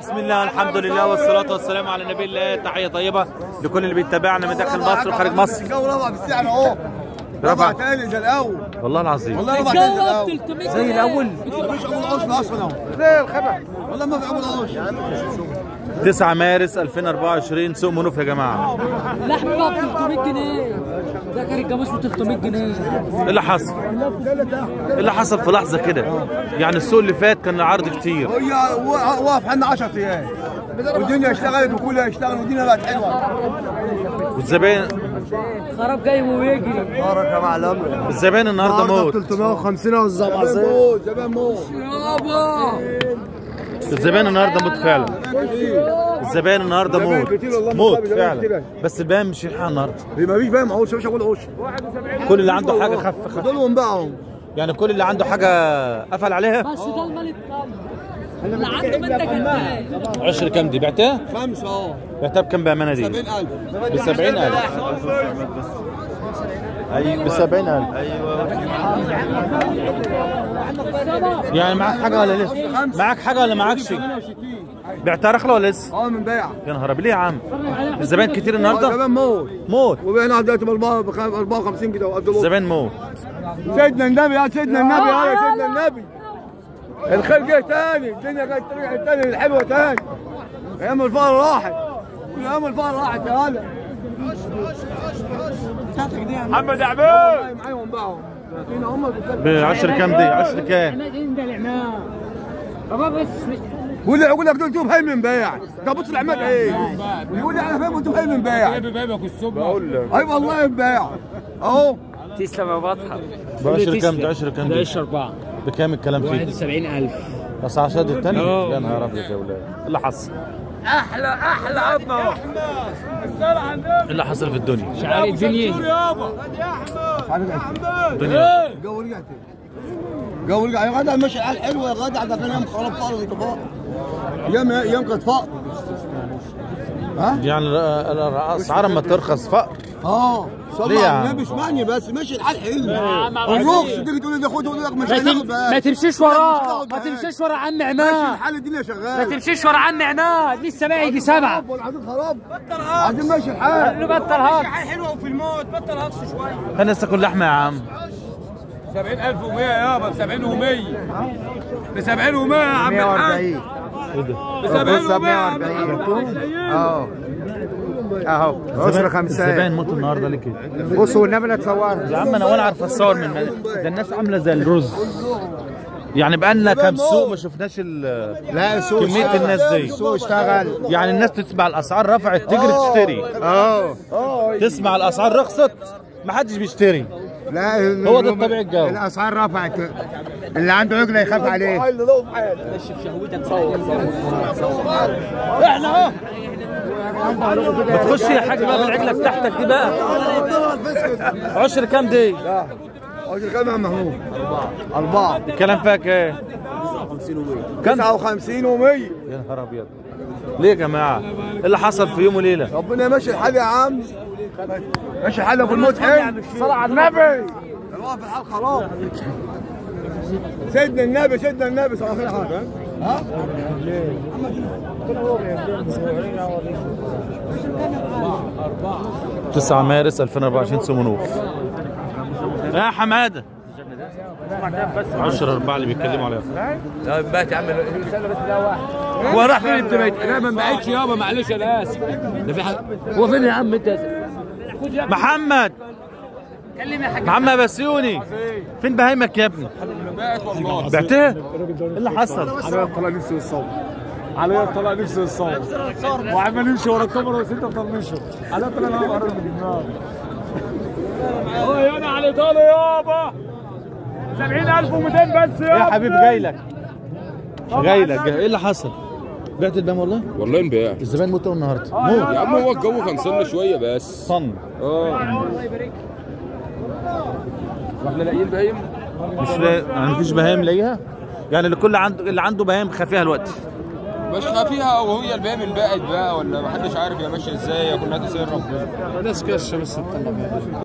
بسم الله الحمد لله والصلاة والسلام على نبي الله تحية طيبة لكل اللي بيتابعنا من داخل مصر وخارج مصر الجو رفع في السعر اهو رفع. رفع تاني زي الاول والله العظيم والله رفع تاني زي الجو الاول 300 زي الأول مفيش عمود عشر اصلا اهو ليه الخبر والله ما في عمود عشر 9 مارس 2024 سوق منوف يا جماعة لحمه ب 300 جنيه ده كان الجاموس ب 300 جنيه ايه اللي حصل؟ ايه اللي حصل في لحظة كده؟ يعني السوق اللي فات كان العرض كتير هي وا- واقف حنا 10 ايام والدنيا اشتغلت وكلها اشتغل والدنيا بقت حلوه والزبائن خراب جاي ويجري بارك يا معلم الزبائن النهارده موت 350 والزبع موت زمان موت يابا الزبائن النهارده موت فعلا الزبائن النهارده زبائن موت كتير والله موت زبائن فعلا كتير. بس الباقي مش يلحق النهارده ما فيش بقى معوش مش هقول عوش كل اللي عنده حاجة خف خف دول ونباعهم يعني كل اللي عنده حاجة قفل عليها بس ده المال الطم اللي عنده منتج هتلاقي عشر كام دي بعتها؟ خمسة اه بعتها بكام بأمانة دي؟ 70000 ب 70000 ايوه ب 70000 يعني معاك حاجة ولا لسه؟ معاك حاجة ولا معاكش؟ بعتها رخلة ولا لسه؟ اه من بيع يا نهار ابيض ليه يا عم؟ الزبائن كتير اه النهارده؟ زمان موت موت وبيعنا دلوقتي ب 54 كده وقد الوقت الزبائن موت سيدنا النبي يا سيدنا النبي يا سيدنا النبي الخير جه تاني الدنيا جت رجعت تاني الحلوه تاني ايام الفقر راحت ايام الفقر راحت يا هلا محمد عبيد معاهم باعهم هم ب 10 كام دي؟ 10 كام؟ ده العمام بابا بس واللي يقول لك دول انتوا من بيع ده بص العماد ايه يقول لي انا فاهم انتوا من بيع بقول لك اي والله بيع اهو تسلم يا بطحه ب 10 كام دي؟ 10 كام دي؟ 4 بكام الكلام فيه؟ 71000 بس عشان التاني يا نهار ابيض يا ولاد ايه اللي حصل؟ احلى احلى عظمه ايه اللي حصل في الدنيا؟ شعار الدنيا الدنيا الجو رجع تاني الجو رجع يا غدا ماشي الحال حلو يا غدا ده كان يوم خراب فقر انتفاق يوم يوم كانت فقر يعني ال- ال- الاسعار اما ترخص فقر اه ليه صلى يا على عم؟ النبي اسمعني بس ماشي الحال حلو الرخص تيجي تقول لي ده خد يقول لك مش ما, هناخد تم... بقى. ما تمشيش وراه ما تمشيش ورا عم ماشي عماد الحال الدنيا ما شغاله تمشيش ورا عم عماد لسه باقي يجي سبعه عايزين خراب عايزين ماشي الحال بطل هاك كان لسه كل لحمه يا عم 70100 يابا ب 70 و100 ب 70 و100 يا عم الحاج ايه ده؟ ب 70 و100 يا عم الحاج اهو اهو عشرة خمسة الزبائن موت النهارده ليه كده؟ بصوا والنبي لا تصور يا عم انا ولا عارف اتصور من ده الناس عامله زي الرز يعني بقالنا كام سوق ما شفناش ال- لا السوق كميه اشتغل. الناس دي السوق اشتغل يعني الناس تسمع الاسعار رفعت تجري تشتري اه تسمع الاسعار رخصت ما حدش بيشتري لا هو ده الطبيعي الجو. الاسعار رفعت اللي عنده عجله يخاف عليه ما تخش يا حاج بقى بالعجله بتاعتك دي بقى عشر كام دي؟ عشان كام يا عم محمود أربعة الكلام فيها ايه؟ كام؟ 59 و100 يا نهار ابيض ليه يا جماعه؟ ايه اللي حصل في يوم وليله؟ ربنا ماشي الحال يا عم ماشي الحال في الموت حلو صلى على النبي الواقف الحال خراب سيدنا النبي سيدنا النبي صلى الله عليه وسلم ها 9 مارس 2024 سمنوف يا حماده 10 4 اللي بيتكلموا عليها هو راح فين انت بيت انا ما بعتش يابا معلش انا اسف ده في حاجه هو فين يا عم انت محمد محمد بسيوني فين بهايمك يا ابني؟ بعتها؟ ايه اللي حصل؟ عليا طلع نفسي الصوت عليا طلع نفسي الصوت وعمال يمشي ورا الكاميرا بس انت مطنشه عليا طلع انا قرب من النار اه انا على طالع يابا 70200 بس يا يابا حبيبي جاي لك جاي لك ايه اللي حصل؟ بعت البام والله؟ والله انباع الزبائن موتوا النهارده موت يا عم هو الجو كان صلنا شويه بس صن اه واحنا لاقيين باين مش لا... يعني مفيش بهايم لاقيها؟ يعني اللي كل عنده اللي عنده بهايم خافيها دلوقتي مش خافيها او هي الباقي من باقت بقى ولا محدش عارف هي ماشيه ازاي كلها تسير ربنا الناس كشه بس تطلع